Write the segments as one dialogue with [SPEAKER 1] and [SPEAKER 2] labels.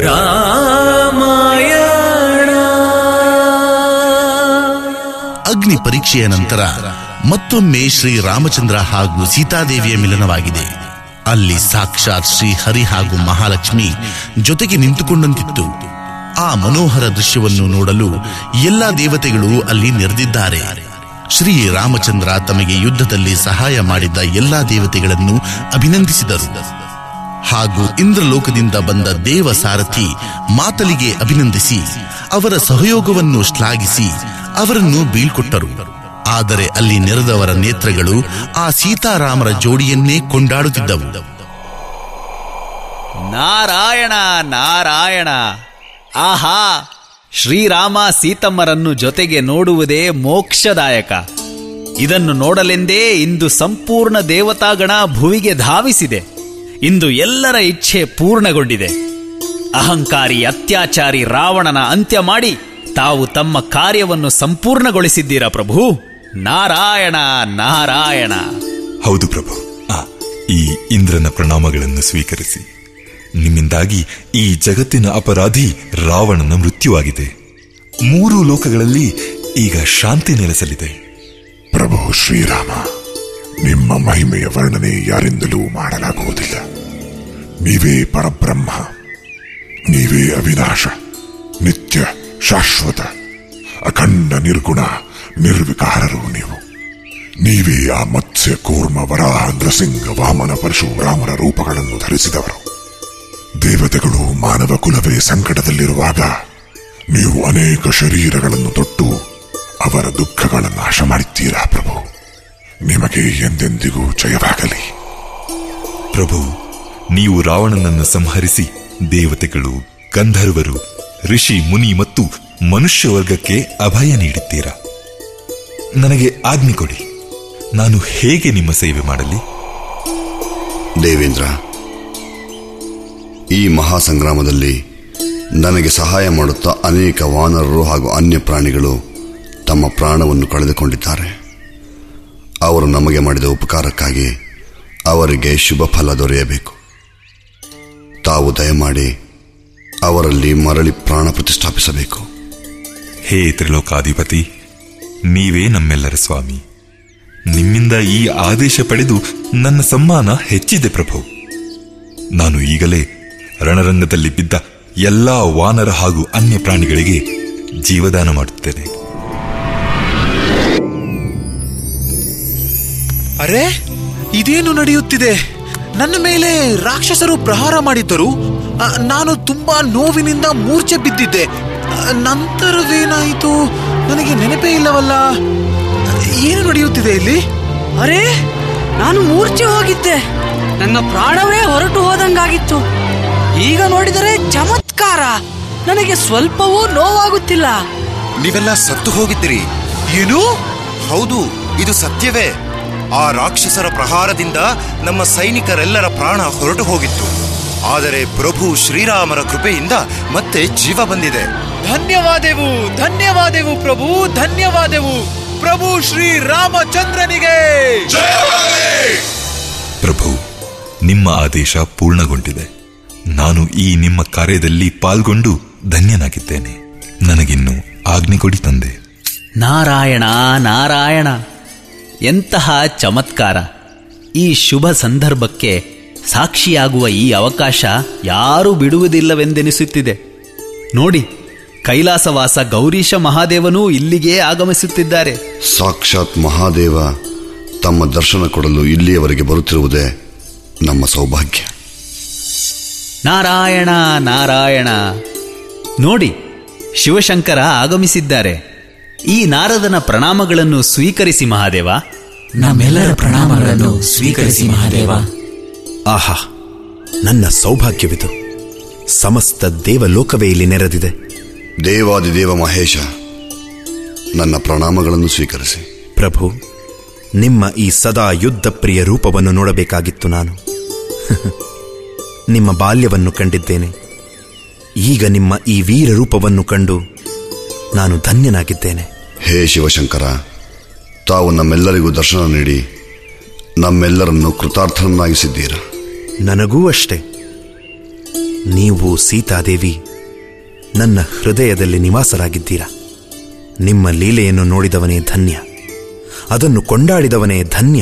[SPEAKER 1] ಅಗ್ನಿ ಪರೀಕ್ಷೆಯ ನಂತರ ಮತ್ತೊಮ್ಮೆ ಶ್ರೀ ರಾಮಚಂದ್ರ ಹಾಗೂ ಸೀತಾದೇವಿಯ ಮಿಲನವಾಗಿದೆ ಅಲ್ಲಿ ಸಾಕ್ಷಾತ್ ಶ್ರೀ ಹರಿ ಹಾಗೂ ಮಹಾಲಕ್ಷ್ಮಿ ಜೊತೆಗೆ ನಿಂತುಕೊಂಡಂತಿತ್ತು ಆ ಮನೋಹರ ದೃಶ್ಯವನ್ನು ನೋಡಲು ಎಲ್ಲಾ ದೇವತೆಗಳು ಅಲ್ಲಿ ನೆರೆದಿದ್ದಾರೆ ಶ್ರೀ ರಾಮಚಂದ್ರ ತಮಗೆ ಯುದ್ಧದಲ್ಲಿ ಸಹಾಯ ಮಾಡಿದ್ದ ಎಲ್ಲಾ ದೇವತೆಗಳನ್ನು ಅಭಿನಂದಿಸಿದರು ಹಾಗೂ ಇಂದ್ರಲೋಕದಿಂದ ಬಂದ ದೇವ ಸಾರಥಿ ಮಾತಲಿಗೆ ಅಭಿನಂದಿಸಿ ಅವರ ಸಹಯೋಗವನ್ನು ಶ್ಲಾಘಿಸಿ ಅವರನ್ನು ಬೀಳ್ಕೊಟ್ಟರು ಆದರೆ ಅಲ್ಲಿ ನೆರೆದವರ ನೇತ್ರಗಳು ಆ ಸೀತಾರಾಮರ ಜೋಡಿಯನ್ನೇ ಕೊಂಡಾಡುತ್ತಿದ್ದವು
[SPEAKER 2] ನಾರಾಯಣ ನಾರಾಯಣ ಆಹಾ ಶ್ರೀರಾಮ ಸೀತಮ್ಮರನ್ನು ಜೊತೆಗೆ ನೋಡುವುದೇ ಮೋಕ್ಷದಾಯಕ ಇದನ್ನು ನೋಡಲೆಂದೇ ಇಂದು ಸಂಪೂರ್ಣ ದೇವತಾಗಣ ಭುವಿಗೆ ಧಾವಿಸಿದೆ ಇಂದು ಎಲ್ಲರ ಇಚ್ಛೆ ಪೂರ್ಣಗೊಂಡಿದೆ ಅಹಂಕಾರಿ ಅತ್ಯಾಚಾರಿ ರಾವಣನ ಅಂತ್ಯ ಮಾಡಿ ತಾವು ತಮ್ಮ ಕಾರ್ಯವನ್ನು ಸಂಪೂರ್ಣಗೊಳಿಸಿದ್ದೀರಾ ಪ್ರಭು ನಾರಾಯಣ ನಾರಾಯಣ
[SPEAKER 3] ಹೌದು ಪ್ರಭು ಆ, ಈ ಇಂದ್ರನ ಪ್ರಣಾಮಗಳನ್ನು ಸ್ವೀಕರಿಸಿ ನಿಮ್ಮಿಂದಾಗಿ ಈ ಜಗತ್ತಿನ ಅಪರಾಧಿ ರಾವಣನ ಮೃತ್ಯುವಾಗಿದೆ ಮೂರು ಲೋಕಗಳಲ್ಲಿ ಈಗ ಶಾಂತಿ ನೆಲೆಸಲಿದೆ
[SPEAKER 4] ಪ್ರಭು ಶ್ರೀರಾಮ ನಿಮ್ಮ ಮಹಿಮೆಯ ವರ್ಣನೆ ಯಾರಿಂದಲೂ ಮಾಡಲಾಗುವುದಿಲ್ಲ ನೀವೇ ಪರಬ್ರಹ್ಮ ನೀವೇ ಅವಿನಾಶ ನಿತ್ಯ ಶಾಶ್ವತ ಅಖಂಡ ನಿರ್ಗುಣ ನಿರ್ವಿಕಾರರು ನೀವು ನೀವೇ ಆ ಮತ್ಸ್ಯ ಕೂರ್ಮ ವರಾಹ ನೃಸಿಂಹ ವಾಮನ ಪರಶುರಾಮರ ರೂಪಗಳನ್ನು ಧರಿಸಿದವರು ದೇವತೆಗಳು ಮಾನವ ಕುಲವೇ ಸಂಕಟದಲ್ಲಿರುವಾಗ ನೀವು ಅನೇಕ ಶರೀರಗಳನ್ನು ತೊಟ್ಟು ಅವರ ದುಃಖಗಳ ನಾಶ ಮಾಡಿದ್ದೀರಾ ಪ್ರಭು ನಿಮಗೆ ಎಂದೆಂದಿಗೂ ಜಯವಾಗಲಿ
[SPEAKER 3] ಪ್ರಭು ನೀವು ರಾವಣನನ್ನು ಸಂಹರಿಸಿ ದೇವತೆಗಳು ಗಂಧರ್ವರು ಋಷಿ ಮುನಿ ಮತ್ತು ಮನುಷ್ಯ ವರ್ಗಕ್ಕೆ ಅಭಯ ನೀಡಿದ್ದೀರಾ ನನಗೆ ಆಜ್ಞೆ ಕೊಡಿ ನಾನು ಹೇಗೆ ನಿಮ್ಮ ಸೇವೆ ಮಾಡಲಿ
[SPEAKER 5] ದೇವೇಂದ್ರ ಈ ಮಹಾಸಂಗ್ರಾಮದಲ್ಲಿ ನನಗೆ ಸಹಾಯ ಮಾಡುತ್ತಾ ಅನೇಕ ವಾನರರು ಹಾಗೂ ಅನ್ಯ ಪ್ರಾಣಿಗಳು ತಮ್ಮ ಪ್ರಾಣವನ್ನು ಕಳೆದುಕೊಂಡಿದ್ದಾರೆ ಅವರು ನಮಗೆ ಮಾಡಿದ ಉಪಕಾರಕ್ಕಾಗಿ ಅವರಿಗೆ ಶುಭ ಫಲ ದೊರೆಯಬೇಕು ತಾವು ದಯಮಾಡಿ ಅವರಲ್ಲಿ ಮರಳಿ ಪ್ರಾಣ ಪ್ರತಿಷ್ಠಾಪಿಸಬೇಕು
[SPEAKER 3] ಹೇ ತ್ರಿಲೋಕಾಧಿಪತಿ ನೀವೇ ನಮ್ಮೆಲ್ಲರ ಸ್ವಾಮಿ ನಿಮ್ಮಿಂದ ಈ ಆದೇಶ ಪಡೆದು ನನ್ನ ಸಮ್ಮಾನ ಹೆಚ್ಚಿದೆ ಪ್ರಭು ನಾನು ಈಗಲೇ ರಣರಂಗದಲ್ಲಿ ಬಿದ್ದ ಎಲ್ಲಾ ವಾನರ ಹಾಗೂ ಅನ್ಯ ಪ್ರಾಣಿಗಳಿಗೆ ಜೀವದಾನ ಮಾಡುತ್ತೇನೆ
[SPEAKER 6] ಅರೆ ಇದೇನು ನಡೆಯುತ್ತಿದೆ ನನ್ನ ಮೇಲೆ ರಾಕ್ಷಸರು ಪ್ರಹಾರ ಮಾಡಿದ್ದರು ಅ, ನಾನು ತುಂಬಾ ನೋವಿನಿಂದ ಮೂರ್ಛೆ ಬಿದ್ದಿದ್ದೆ ಅ, ನಂತರವೇನಾಯಿತು ನನಗೆ ನೆನಪೇ ಇಲ್ಲವಲ್ಲ ಏನು ನಡೆಯುತ್ತಿದೆ ಇಲ್ಲಿ
[SPEAKER 7] ಅರೆ ನಾನು ಮೂರ್ಛೆ ಹೋಗಿದ್ದೆ ನನ್ನ ಪ್ರಾಣವೇ ಹೊರಟು ಹೋದಂಗಾಗಿತ್ತು ಈಗ ನೋಡಿದರೆ ಚಮತ್ಕಾರ ನನಗೆ ಸ್ವಲ್ಪವೂ ನೋವಾಗುತ್ತಿಲ್ಲ
[SPEAKER 8] ನೀವೆಲ್ಲ ಸತ್ತು ಹೋಗಿದ್ದೀರಿ
[SPEAKER 6] ಏನು
[SPEAKER 8] ಹೌದು ಇದು ಸತ್ಯವೇ ಆ ರಾಕ್ಷಸರ ಪ್ರಹಾರದಿಂದ ನಮ್ಮ ಸೈನಿಕರೆಲ್ಲರ ಪ್ರಾಣ ಹೊರಟು ಹೋಗಿತ್ತು ಆದರೆ ಪ್ರಭು ಶ್ರೀರಾಮರ ಕೃಪೆಯಿಂದ ಮತ್ತೆ ಜೀವ ಬಂದಿದೆ
[SPEAKER 6] ಧನ್ಯವಾದೆವು ಧನ್ಯವಾದೆವು ಪ್ರಭು ಧನ್ಯವಾದೆವು ಪ್ರಭು ಶ್ರೀ ರಾಮಚಂದ್ರನಿಗೆ
[SPEAKER 3] ಪ್ರಭು ನಿಮ್ಮ ಆದೇಶ ಪೂರ್ಣಗೊಂಡಿದೆ ನಾನು ಈ ನಿಮ್ಮ ಕಾರ್ಯದಲ್ಲಿ ಪಾಲ್ಗೊಂಡು ಧನ್ಯನಾಗಿದ್ದೇನೆ ನನಗಿನ್ನು ಆಜ್ಞೆ ಕೊಡಿ ತಂದೆ
[SPEAKER 2] ನಾರಾಯಣ ನಾರಾಯಣ ಎಂತಹ ಚಮತ್ಕಾರ ಈ ಶುಭ ಸಂದರ್ಭಕ್ಕೆ ಸಾಕ್ಷಿಯಾಗುವ ಈ ಅವಕಾಶ ಯಾರೂ ಬಿಡುವುದಿಲ್ಲವೆಂದೆನಿಸುತ್ತಿದೆ ನೋಡಿ ಕೈಲಾಸವಾಸ ಗೌರೀಶ ಮಹಾದೇವನೂ ಇಲ್ಲಿಗೆ ಆಗಮಿಸುತ್ತಿದ್ದಾರೆ
[SPEAKER 5] ಸಾಕ್ಷಾತ್ ಮಹಾದೇವ ತಮ್ಮ ದರ್ಶನ ಕೊಡಲು ಇಲ್ಲಿಯವರೆಗೆ ಬರುತ್ತಿರುವುದೇ ನಮ್ಮ ಸೌಭಾಗ್ಯ
[SPEAKER 2] ನಾರಾಯಣ ನಾರಾಯಣ ನೋಡಿ ಶಿವಶಂಕರ ಆಗಮಿಸಿದ್ದಾರೆ ಈ ನಾರದನ ಪ್ರಣಾಮಗಳನ್ನು ಸ್ವೀಕರಿಸಿ ಮಹಾದೇವ
[SPEAKER 9] ನಮ್ಮೆಲ್ಲರ ಪ್ರಣಾಮಗಳನ್ನು ಸ್ವೀಕರಿಸಿ ಮಹಾದೇವ
[SPEAKER 10] ಆಹಾ ನನ್ನ ಸೌಭಾಗ್ಯವಿದು ಸಮಸ್ತ ದೇವಲೋಕವೇ ಇಲ್ಲಿ ನೆರೆದಿದೆ
[SPEAKER 5] ದೇವಾದಿದೇವ ಮಹೇಶ ನನ್ನ ಪ್ರಣಾಮಗಳನ್ನು ಸ್ವೀಕರಿಸಿ
[SPEAKER 10] ಪ್ರಭು ನಿಮ್ಮ ಈ ಸದಾ ಯುದ್ಧ ಪ್ರಿಯ ರೂಪವನ್ನು ನೋಡಬೇಕಾಗಿತ್ತು ನಾನು ನಿಮ್ಮ ಬಾಲ್ಯವನ್ನು ಕಂಡಿದ್ದೇನೆ ಈಗ ನಿಮ್ಮ ಈ ವೀರ ರೂಪವನ್ನು ಕಂಡು ನಾನು ಧನ್ಯನಾಗಿದ್ದೇನೆ
[SPEAKER 5] ಹೇ ಶಿವಶಂಕರ ತಾವು ನಮ್ಮೆಲ್ಲರಿಗೂ ದರ್ಶನ ನೀಡಿ ನಮ್ಮೆಲ್ಲರನ್ನು ಕೃತಾರ್ಥರನ್ನಾಗಿಸಿದ್ದೀರಾ
[SPEAKER 10] ನನಗೂ ಅಷ್ಟೇ ನೀವು ಸೀತಾದೇವಿ ನನ್ನ ಹೃದಯದಲ್ಲಿ ನಿವಾಸರಾಗಿದ್ದೀರಾ ನಿಮ್ಮ ಲೀಲೆಯನ್ನು ನೋಡಿದವನೇ ಧನ್ಯ ಅದನ್ನು ಕೊಂಡಾಡಿದವನೇ ಧನ್ಯ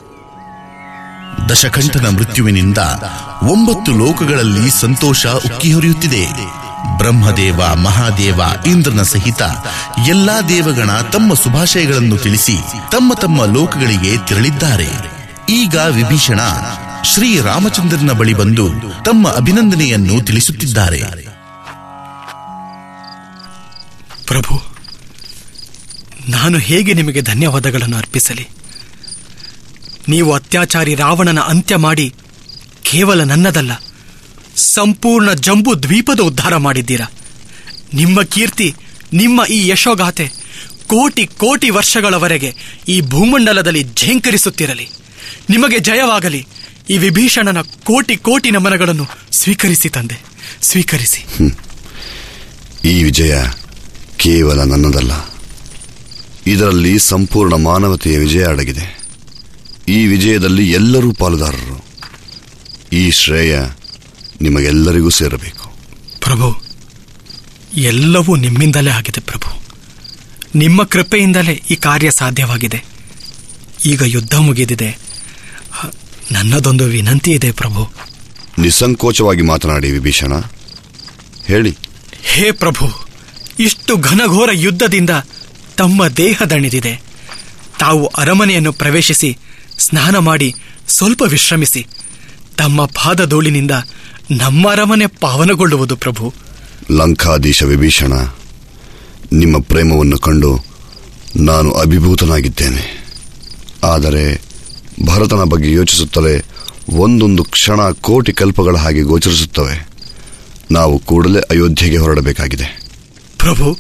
[SPEAKER 1] ದಶಕಂಠನ ಮೃತ್ಯುವಿನಿಂದ ಒಂಬತ್ತು ಲೋಕಗಳಲ್ಲಿ ಸಂತೋಷ ಉಕ್ಕಿ ಹರಿಯುತ್ತಿದೆ ಬ್ರಹ್ಮದೇವ ಮಹಾದೇವ ಇಂದ್ರನ ಸಹಿತ ಎಲ್ಲಾ ದೇವಗಣ ತಮ್ಮ ಶುಭಾಶಯಗಳನ್ನು ತಿಳಿಸಿ ತಮ್ಮ ತಮ್ಮ ಲೋಕಗಳಿಗೆ ತೆರಳಿದ್ದಾರೆ ಈಗ ವಿಭೀಷಣ ಶ್ರೀ ರಾಮಚಂದ್ರನ ಬಳಿ ಬಂದು ತಮ್ಮ ಅಭಿನಂದನೆಯನ್ನು ತಿಳಿಸುತ್ತಿದ್ದಾರೆ
[SPEAKER 11] ಪ್ರಭು ನಾನು ಹೇಗೆ ನಿಮಗೆ ಧನ್ಯವಾದಗಳನ್ನು ಅರ್ಪಿಸಲಿ ನೀವು ಅತ್ಯಾಚಾರಿ ರಾವಣನ ಅಂತ್ಯ ಮಾಡಿ ಕೇವಲ ನನ್ನದಲ್ಲ ಸಂಪೂರ್ಣ ಜಂಬೂ ದ್ವೀಪದ ಉದ್ಧಾರ ಮಾಡಿದ್ದೀರಾ ನಿಮ್ಮ ಕೀರ್ತಿ ನಿಮ್ಮ ಈ ಯಶೋಗಾಥೆ ಕೋಟಿ ಕೋಟಿ ವರ್ಷಗಳವರೆಗೆ ಈ ಭೂಮಂಡಲದಲ್ಲಿ ಝೇಂಕರಿಸುತ್ತಿರಲಿ ನಿಮಗೆ ಜಯವಾಗಲಿ ಈ ವಿಭೀಷಣನ ಕೋಟಿ ಕೋಟಿ ನಮನಗಳನ್ನು ಸ್ವೀಕರಿಸಿ ತಂದೆ ಸ್ವೀಕರಿಸಿ
[SPEAKER 5] ಈ ವಿಜಯ ಕೇವಲ ನನ್ನದಲ್ಲ ಇದರಲ್ಲಿ ಸಂಪೂರ್ಣ ಮಾನವತೆಯ ವಿಜಯ ಅಡಗಿದೆ ಈ ವಿಜಯದಲ್ಲಿ ಎಲ್ಲರೂ ಪಾಲುದಾರರು ಈ ಶ್ರೇಯ ನಿಮಗೆಲ್ಲರಿಗೂ ಸೇರಬೇಕು
[SPEAKER 11] ಪ್ರಭು ಎಲ್ಲವೂ ನಿಮ್ಮಿಂದಲೇ ಆಗಿದೆ ಪ್ರಭು ನಿಮ್ಮ ಕೃಪೆಯಿಂದಲೇ ಈ ಕಾರ್ಯ ಸಾಧ್ಯವಾಗಿದೆ ಈಗ ಯುದ್ಧ ಮುಗಿದಿದೆ ಹ, ನನ್ನದೊಂದು ವಿನಂತಿ ಇದೆ ಪ್ರಭು
[SPEAKER 5] ನಿಸ್ಸಂಕೋಚವಾಗಿ ಮಾತನಾಡಿ ವಿಭೀಷಣ ಹೇಳಿ
[SPEAKER 11] ಹೇ ಪ್ರಭು ಇಷ್ಟು ಘನಘೋರ ಯುದ್ಧದಿಂದ ತಮ್ಮ ದೇಹ ದಣಿದಿದೆ ತಾವು ಅರಮನೆಯನ್ನು ಪ್ರವೇಶಿಸಿ ಸ್ನಾನ ಮಾಡಿ ಸ್ವಲ್ಪ ವಿಶ್ರಮಿಸಿ ತಮ್ಮ ಪಾದಧೂಳಿನಿಂದ ನಮ್ಮ ಅರಮನೆ ಪಾವನಗೊಳ್ಳುವುದು ಪ್ರಭು
[SPEAKER 5] ಲಂಕಾಧೀಶ ವಿಭೀಷಣ ನಿಮ್ಮ ಪ್ರೇಮವನ್ನು ಕಂಡು ನಾನು ಅಭಿಭೂತನಾಗಿದ್ದೇನೆ ಆದರೆ ಭರತನ ಬಗ್ಗೆ ಯೋಚಿಸುತ್ತಲೇ ಒಂದೊಂದು ಕ್ಷಣ ಕೋಟಿ ಕಲ್ಪಗಳ ಹಾಗೆ ಗೋಚರಿಸುತ್ತವೆ ನಾವು ಕೂಡಲೇ ಅಯೋಧ್ಯೆಗೆ ಹೊರಡಬೇಕಾಗಿದೆ
[SPEAKER 11] ಪ್ರಭು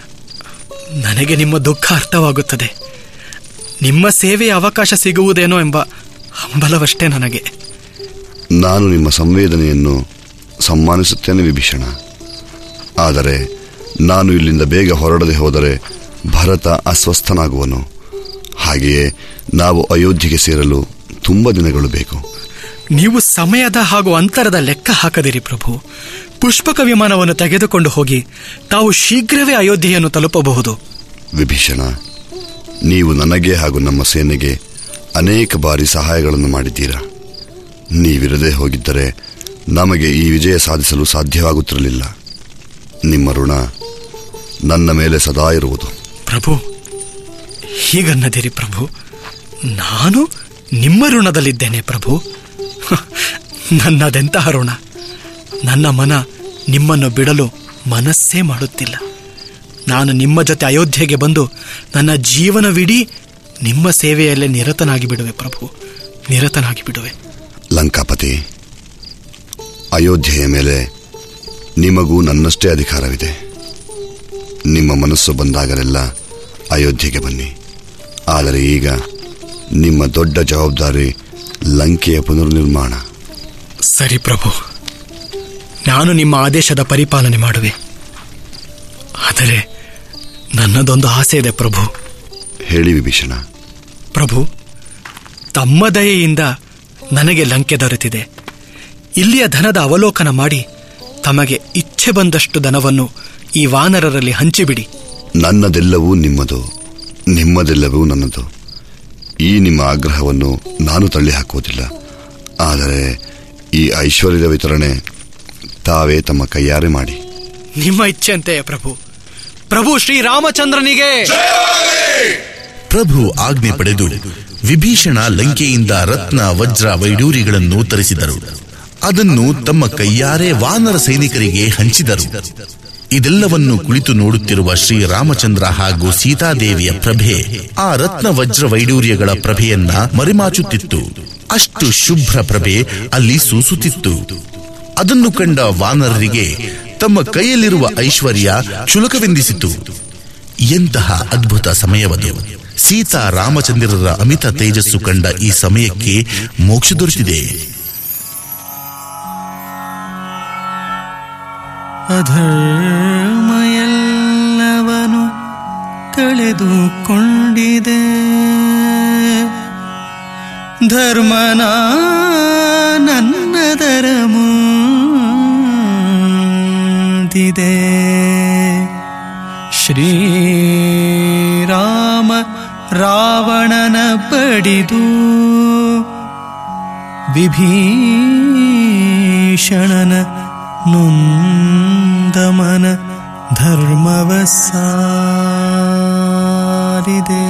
[SPEAKER 11] ನನಗೆ ನಿಮ್ಮ ದುಃಖ ಅರ್ಥವಾಗುತ್ತದೆ ನಿಮ್ಮ ಸೇವೆಯ ಅವಕಾಶ ಸಿಗುವುದೇನೋ ಎಂಬ ಹಂಬಲವಷ್ಟೇ ನನಗೆ
[SPEAKER 5] ನಾನು ನಿಮ್ಮ ಸಂವೇದನೆಯನ್ನು ಸಮ್ಮಾನಿಸುತ್ತೇನೆ ವಿಭೀಷಣ ಆದರೆ ನಾನು ಇಲ್ಲಿಂದ ಬೇಗ ಹೊರಡದೆ ಹೋದರೆ ಭರತ ಅಸ್ವಸ್ಥನಾಗುವನು ಹಾಗೆಯೇ ನಾವು ಅಯೋಧ್ಯೆಗೆ ಸೇರಲು ತುಂಬ ದಿನಗಳು ಬೇಕು
[SPEAKER 11] ನೀವು ಸಮಯದ ಹಾಗೂ ಅಂತರದ ಲೆಕ್ಕ ಹಾಕದಿರಿ ಪ್ರಭು ಪುಷ್ಪಕ ವಿಮಾನವನ್ನು ತೆಗೆದುಕೊಂಡು ಹೋಗಿ ತಾವು ಶೀಘ್ರವೇ ಅಯೋಧ್ಯೆಯನ್ನು ತಲುಪಬಹುದು
[SPEAKER 5] ವಿಭೀಷಣ ನೀವು ನನಗೆ ಹಾಗೂ ನಮ್ಮ ಸೇನೆಗೆ ಅನೇಕ ಬಾರಿ ಸಹಾಯಗಳನ್ನು ಮಾಡಿದ್ದೀರಾ ನೀವಿರದೆ ಹೋಗಿದ್ದರೆ ನಮಗೆ ಈ ವಿಜಯ ಸಾಧಿಸಲು ಸಾಧ್ಯವಾಗುತ್ತಿರಲಿಲ್ಲ ನಿಮ್ಮ ಋಣ ನನ್ನ ಮೇಲೆ ಸದಾ ಇರುವುದು
[SPEAKER 11] ಪ್ರಭು ಹೀಗನ್ನದಿರಿ ಪ್ರಭು ನಾನು ನಿಮ್ಮ ಋಣದಲ್ಲಿದ್ದೇನೆ ಪ್ರಭು ಹ, ನನ್ನದೆಂತಹ ಋಣ ನನ್ನ ಮನ ನಿಮ್ಮನ್ನು ಬಿಡಲು ಮನಸ್ಸೇ ಮಾಡುತ್ತಿಲ್ಲ ನಾನು ನಿಮ್ಮ ಜೊತೆ ಅಯೋಧ್ಯೆಗೆ ಬಂದು ನನ್ನ ಜೀವನವಿಡೀ ನಿಮ್ಮ ಸೇವೆಯಲ್ಲೇ ನಿರತನಾಗಿ ಬಿಡುವೆ ಪ್ರಭು ನಿರತನಾಗಿ ಬಿಡುವೆ
[SPEAKER 5] ಲಂಕಾಪತಿ ಅಯೋಧ್ಯೆಯ ಮೇಲೆ ನಿಮಗೂ ನನ್ನಷ್ಟೇ ಅಧಿಕಾರವಿದೆ ನಿಮ್ಮ ಮನಸ್ಸು ಬಂದಾಗಲೆಲ್ಲ ಅಯೋಧ್ಯೆಗೆ ಬನ್ನಿ ಆದರೆ ಈಗ ನಿಮ್ಮ ದೊಡ್ಡ ಜವಾಬ್ದಾರಿ ಲಂಕೆಯ ಪುನರ್ನಿರ್ಮಾಣ
[SPEAKER 11] ಸರಿ ಪ್ರಭು ನಾನು ನಿಮ್ಮ ಆದೇಶದ ಪರಿಪಾಲನೆ ಮಾಡುವೆ ಆದರೆ ನನ್ನದೊಂದು ಆಸೆ ಇದೆ ಪ್ರಭು
[SPEAKER 5] ಹೇಳಿ ವಿಭೀಷಣ
[SPEAKER 11] ಪ್ರಭು ತಮ್ಮ ದಯೆಯಿಂದ ನನಗೆ ಲಂಕೆ ದೊರೆತಿದೆ ಇಲ್ಲಿಯ ಧನದ ಅವಲೋಕನ ಮಾಡಿ ತಮಗೆ ಇಚ್ಛೆ ಬಂದಷ್ಟು ಧನವನ್ನು ಈ ವಾನರರಲ್ಲಿ ಹಂಚಿಬಿಡಿ
[SPEAKER 5] ನನ್ನದೆಲ್ಲವೂ ನಿಮ್ಮದು ನಿಮ್ಮದೆಲ್ಲವೂ ನನ್ನದು ಈ ನಿಮ್ಮ ಆಗ್ರಹವನ್ನು ನಾನು ತಳ್ಳಿ ಹಾಕುವುದಿಲ್ಲ ಆದರೆ ಈ ಐಶ್ವರ್ಯದ ವಿತರಣೆ ತಾವೇ ತಮ್ಮ ಕೈಯಾರೆ ಮಾಡಿ
[SPEAKER 11] ನಿಮ್ಮ ಇಚ್ಛೆಯಂತೆಯೇ ಪ್ರಭು ಪ್ರಭು ಶ್ರೀರಾಮಚಂದ್ರನಿಗೆ
[SPEAKER 1] ಪ್ರಭು ಆಜ್ಞೆ ಪಡೆದು ವಿಭೀಷಣ ಲಂಕೆಯಿಂದ ರತ್ನ ವಜ್ರ ವೈಡೂರಿಗಳನ್ನು ತರಿಸಿದರು ಅದನ್ನು ತಮ್ಮ ಕೈಯಾರೆ ವಾನರ ಸೈನಿಕರಿಗೆ ಹಂಚಿದರು ಇದೆಲ್ಲವನ್ನು ಕುಳಿತು ನೋಡುತ್ತಿರುವ ಶ್ರೀರಾಮಚಂದ್ರ ಹಾಗೂ ಸೀತಾದೇವಿಯ ಪ್ರಭೆ ಆ ರತ್ನ ವಜ್ರ ವೈಡೂರ್ಯಗಳ ಪ್ರಭೆಯನ್ನ ಮರೆಮಾಚುತ್ತಿತ್ತು ಅಷ್ಟು ಶುಭ್ರ ಪ್ರಭೆ ಅಲ್ಲಿ ಸೂಸುತ್ತಿತ್ತು ಅದನ್ನು ಕಂಡ ವಾನರರಿಗೆ ತಮ್ಮ ಕೈಯಲ್ಲಿರುವ ಐಶ್ವರ್ಯ ಕ್ಷುಲಕವೆಂದಿಸಿತು ಎಂತಹ ಅದ್ಭುತ ಸಮಯವದು ಸೀತಾ ರಾಮಚಂದ್ರರ ಅಮಿತ ತೇಜಸ್ಸು ಕಂಡ ಈ ಸಮಯಕ್ಕೆ ಮೋಕ್ಷ ದೊರೆತಿದೆ
[SPEAKER 11] ಅಧರ್ಮಯಲ್ಲವನು ಕಳೆದುಕೊಂಡಿದೆ ಧರ್ಮನ ನನ್ನದರಮು
[SPEAKER 12] ಬಂದಿದೆ ಶ್ರೀರಾಮ ರಾವಣನ ಬಡಿದು ವಿಭೀಷಣನ ನೊಂದಮನ ಧರ್ಮವ ಸಾರಿದೆ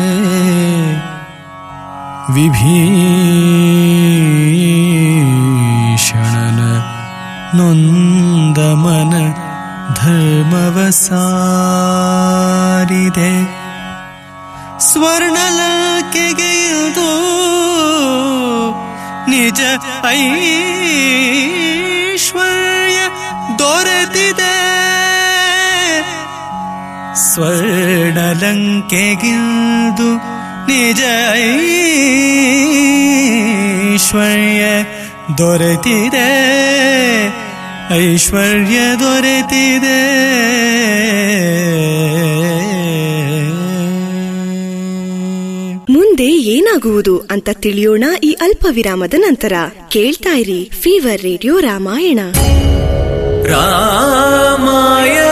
[SPEAKER 12] ವಿಭೀಷಣನ ನೊಂದಮನ ಧರ್ಮವ ಸಾರಿದೆ ಸ್ವರ್ಣಲಕೆಗೆ ಇದು ನಿಜ ಐಶ್ವರ್ಯ ದೊರೆತಿದೆ ಸ್ವರ್ಣಲಂಕೆಗಿಲ್ದು ನಿಜ ಐಶ್ವರ್ಯ ದೊರೆತಿದೆ ಐಶ್ವರ್ಯ ದೊರೆತಿದೆ
[SPEAKER 13] ಮುಂದೆ ಏನಾಗುವುದು ಅಂತ ತಿಳಿಯೋಣ ಈ ಅಲ್ಪ ವಿರಾಮದ ನಂತರ ಕೇಳ್ತಾ ಇರಿ ಫೀವರ್ ರೇಡಿಯೋ ರಾಮಾಯಣ
[SPEAKER 12] ರಾಮಾಯಣ